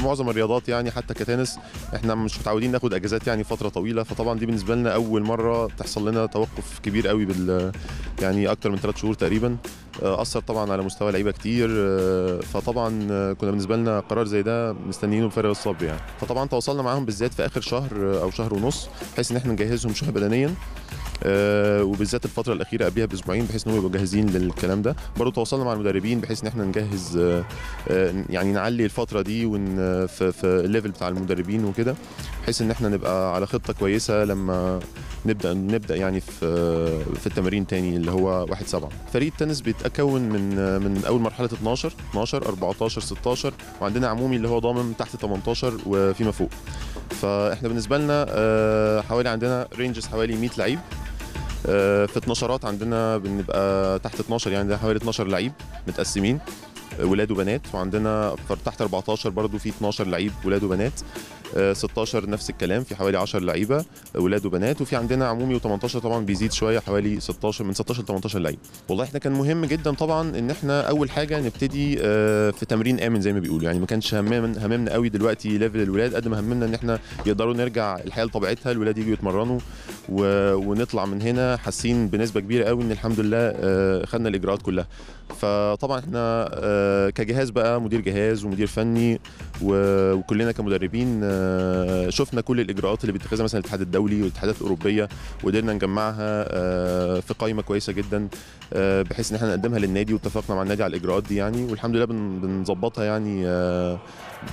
معظم الرياضات يعني حتى كتنس احنا مش متعودين ناخد اجازات يعني فتره طويله فطبعا دي بالنسبه لنا اول مره تحصل لنا توقف كبير قوي بال يعني اكتر من ثلاث شهور تقريبا آه، اثر طبعا على مستوى لعيبه كتير آه، فطبعا آه، كنا بالنسبه لنا قرار زي ده مستنيينه بفارغ الصبر يعني فطبعا تواصلنا معاهم بالذات في اخر شهر آه، او شهر ونص بحيث ان احنا نجهزهم شويه بدنيا آه، وبالذات الفتره الاخيره قبلها باسبوعين بحيث ان هم يبقوا جاهزين للكلام ده برضه تواصلنا مع المدربين بحيث ان احنا نجهز آه، آه، يعني نعلي الفتره دي ون في, في الليفل بتاع المدربين وكده بحيث ان احنا نبقى على خطه كويسه لما نبدا نبدا يعني في في التمارين تاني اللي هو 1 7 فريق التنس بيتكون من من اول مرحله 12 12 14 16 وعندنا عمومي اللي هو ضامن تحت 18 وفيما فوق فاحنا بالنسبه لنا آه، حوالي عندنا رينجز حوالي 100 لعيب آه، في 12 عندنا بنبقى تحت 12 يعني ده حوالي 12 لعيب متقسمين آه، ولاد وبنات وعندنا ف- تحت 14 برضو في 12 لعيب ولاد وبنات آه، 16 نفس الكلام في حوالي 10 لعيبه آه، ولاد وبنات وفي عندنا عمومي و18 طبعا بيزيد شويه حوالي 16 من 16 ل 18 لعيب والله احنا كان مهم جدا طبعا ان احنا اول حاجه نبتدي آه، في تمرين امن زي ما بيقولوا يعني ما كانش هممنا هممنا قوي دلوقتي ليفل الولاد قد ما هممنا ان احنا يقدروا نرجع الحياه لطبيعتها الولاد يجوا يتمرنوا و... ونطلع من هنا حاسين بنسبه كبيره قوي ان الحمد لله آه، خدنا الاجراءات كلها فطبعا احنا آه، كجهاز بقى مدير جهاز ومدير فني و- وكلنا كمدربين آه، شفنا كل الاجراءات اللي بيتخذها مثلا الاتحاد الدولي والاتحادات الاوروبيه وقدرنا نجمعها آه، في قائمه كويسه جدا آه، بحيث ان احنا نقدمها للنادي واتفقنا مع النادي على الاجراءات دي يعني والحمد لله بن- بنظبطها يعني آه، ب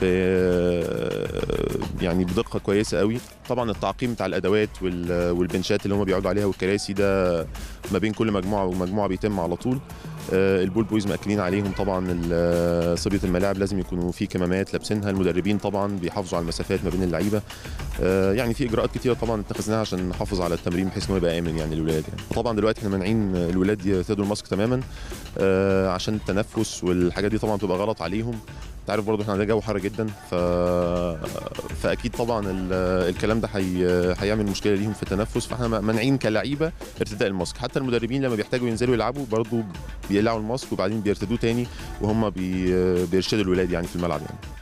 يعني بدقه كويسه قوي طبعا التعقيم بتاع الادوات وال- والبنشات اللي هم بيقعدوا عليها والكراسي ده ما بين كل مجموعه ومجموعه بيتم على طول آه، البول بويز مأكلين عليهم طبعا ال- صبية الملاعب لازم يكونوا في كمامات لابسينها المدربين طبعا بيحافظوا على المسافات ما بين اللعيبه آه، يعني في اجراءات كتيره طبعا اتخذناها عشان نحافظ على التمرين بحيث انه يبقى امن يعني للولاد يعني وطبعا دلوقتي احنا مانعين الولاد يرتدوا الماسك تماما آه، عشان التنفس والحاجات دي طبعا بتبقى غلط عليهم انت عارف برضه احنا عندنا جو حر جدا ف... فاكيد طبعا ال... الكلام ده حي... هيعمل مشكله ليهم في التنفس فاحنا مانعين كلعيبه ارتداء الماسك حتى المدربين لما بيحتاجوا ينزلوا يلعبوا برضه بيقلعوا الماسك وبعدين بيرتدوه تاني وهم بي... بيرشدوا الولاد يعني في الملعب يعني